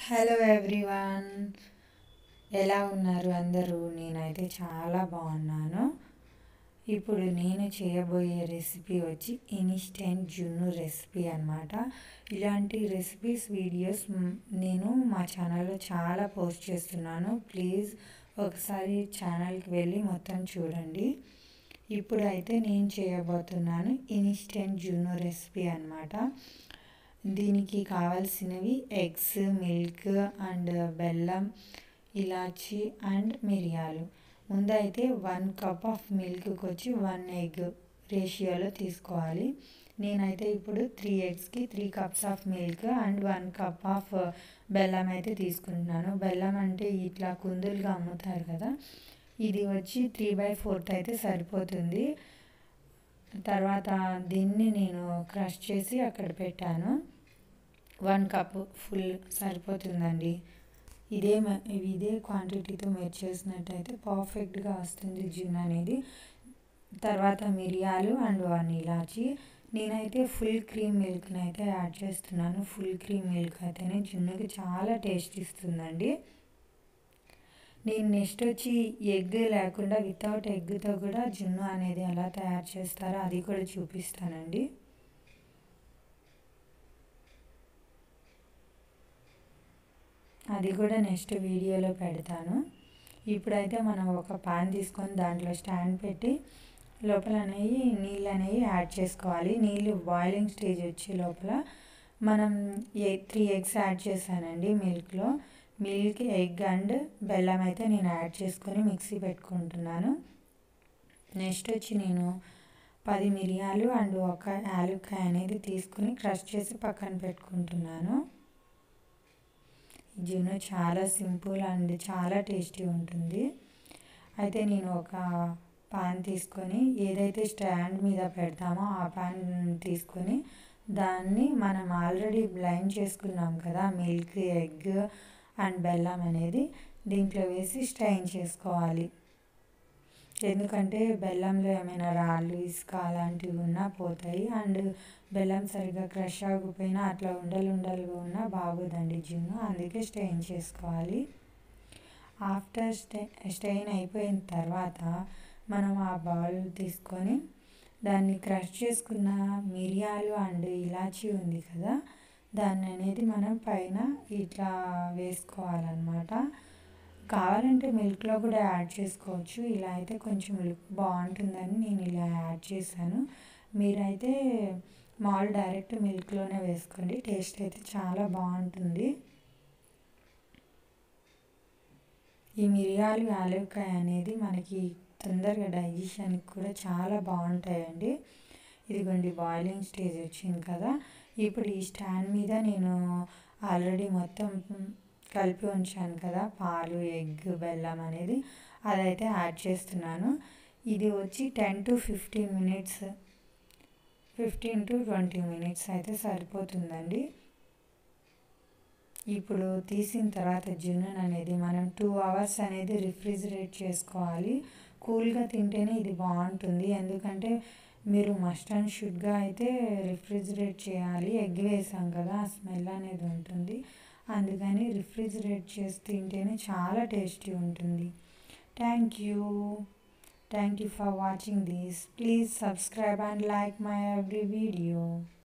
hello everyone ఎలా ఉన్నారు అందరూ నేనైతే చాలా బాగున్నాను ఇప్పుడు నేను చేయబోయే రెసిపీ వచ్చి ఇన్స్టెంట్ జున్ను రెసిపీ అనమాట ఇలాంటి రెసిపీస్ వీడియోస్ మ్, నేను మా ఛానల్లో చాలా పోస్ట్ చేస్తున్నాను ప్లీజ్ ఒకసారి ఛానల్కి వెళ్ళి మొత్తం చూడండి ఇప్పుడు అయితే నేను చేయబోతున్నాను ఇన్స్టెంట్ జున్ను రెసిపీ అనమాట దీనికి కావాల్సినవి ఎగ్స్ మిల్క్ అండ్ బెల్లం ఇలాచి అండ్ మిరియాలు ముందైతే వన్ కప్ ఆఫ్ మిల్క్కి వచ్చి వన్ ఎగ్ రేషియోలో తీసుకోవాలి నేనైతే ఇప్పుడు త్రీ ఎగ్స్కి three cups of milk and one cup of బెల్లం అయితే తీసుకుంటున్నాను బెల్లం అంటే ఇట్లా కుందులుగా అమ్ముతారు కదా ఇది వచ్చి త్రీ బై ఫోర్త్ అయితే సరిపోతుంది తర్వాత దీన్ని నేను క్రష్ చేసి అక్కడ పెట్టాను వన్ కప్ ఫుల్ సరిపోతుందండి ఇదే మ- ఇదే క్వాంటిటీతో మీరు చేసినట్టయితే పర్ఫెక్ట్గా వస్తుంది జిన్ అనేది తర్వాత మిరియాలు అండ్ వన్ ఇలాచి నేనైతే ఫుల్ క్రీమ్ మిల్క్ని అయితే యాడ్ చేస్తున్నాను ఫుల్ క్రీమ్ మిల్క్ అయితేనే జున్నుకి చాలా టేస్ట్ ఇస్తుందండి నేను నెక్స్ట్ వచ్చి ఎగ్ లేకుండా వితౌట్ ఎగ్తో కూడా జున్ను అనేది ఎలా తయారు చేస్తారో అది కూడా చూపిస్తానండి అది కూడా నెక్స్ట్ వీడియోలో పెడతాను ఇప్పుడైతే మనం ఒక పాన్ తీసుకొని దాంట్లో స్టాండ్ పెట్టి లోపల అనేవి నీళ్ళు అనేవి యాడ్ చేసుకోవాలి నీళ్ళు బాయిలింగ్ స్టేజ్ వచ్చే లోపల మనం ఏ త్రీ ఎగ్స్ యాడ్ చేశానండి మిల్క్లో మిల్క్ ఎగ్ అండ్ బెల్లం అయితే నేను యాడ్ చేసుకొని మిక్సీ పెట్టుకుంటున్నాను నెక్స్ట్ వచ్చి నేను పది మిరియాలు అండ్ ఒక యాలక్కాయ అనేది తీసుకుని క్రష్ చేసి పక్కన పెట్టుకుంటున్నాను ఈ జున్ను చాలా సింపుల్ అండ్ చాలా టేస్టీ ఉంటుంది అయితే నేను ఒక పాన్ తీసుకొని ఏదైతే స్టాండ్ మీద పెడతామో ఆ పాన్ తీసుకొని దాన్ని మనం ఆల్రెడీ బ్లైండ్ చేసుకున్నాం కదా మిల్క్ ఎగ్ అండ్ బెల్లం అనేది దీంట్లో వేసి స్ట్రైన్ చేసుకోవాలి ఎందుకంటే బెల్లంలో ఏమైనా రాళ్ళు ఇసుక అలాంటివి ఉన్నా పోతాయి అండ్ బెల్లం సరిగా క్రష్ ఆగిపోయినా అట్లా ఉండలు ఉండలుగా ఉన్నా బాగోదండి జున్ను అందుకే స్ట్రెయిన్ చేసుకోవాలి ఆఫ్టర్ స్టే స్ట్రెయిన్ అయిపోయిన తర్వాత మనం ఆ బౌల్ తీసుకొని దాన్ని క్రష్ చేసుకున్న మిరియాలు అండ్ ఇలాచీ ఉంది కదా దాన్ని అనేది మనం పైన ఇట్లా వేసుకోవాలన్నమాట కావాలంటే మిల్క్లో కూడా యాడ్ చేసుకోవచ్చు ఇలా అయితే కొంచెం లుక్ బాగుంటుందని నేను ఇలా యాడ్ చేశాను మీరైతే మాల్ డైరెక్ట్ మిల్క్లోనే వేసుకోండి టేస్ట్ అయితే చాలా బాగుంటుంది ఈ మిరియాలు యాలక్కాయ అనేది మనకి తొందరగా డైజెషన్కి కూడా చాలా బాగుంటాయండి ఇదిగోండి బాయిలింగ్ స్టేజ్ వచ్చింది కదా ఇప్పుడు ఈ స్టాండ్ మీద నేను ఆల్రెడీ మొత్తం కలిపి ఉంచాను కదా పాలు ఎగ్ బెల్లం అనేది అదైతే యాడ్ చేస్తున్నాను ఇది వచ్చి ten to fifteen minutes fifteen to twenty minutes అయితే సరిపోతుందండి ఇప్పుడు తీసిన తర్వాత జున్నున్ అనేది మనం టూ అవర్స్ అనేది రిఫ్రిజిరేట్ చేసుకోవాలి కూల్గా తింటేనే ఇది బాగుంటుంది ఎందుకంటే మీరు మస్ట్ అండ్ షుడ్గా అయితే రిఫ్రిజిరేట్ చేయాలి ఎగ్ వేసాం కదా ఆ స్మెల్ అనేది ఉంటుంది అందుకని రిఫ్రిజిరేట్ చేసి తింటేనే చాలా టేస్టీ ఉంటుంది thank you thank you for watching this please subscribe and like my every video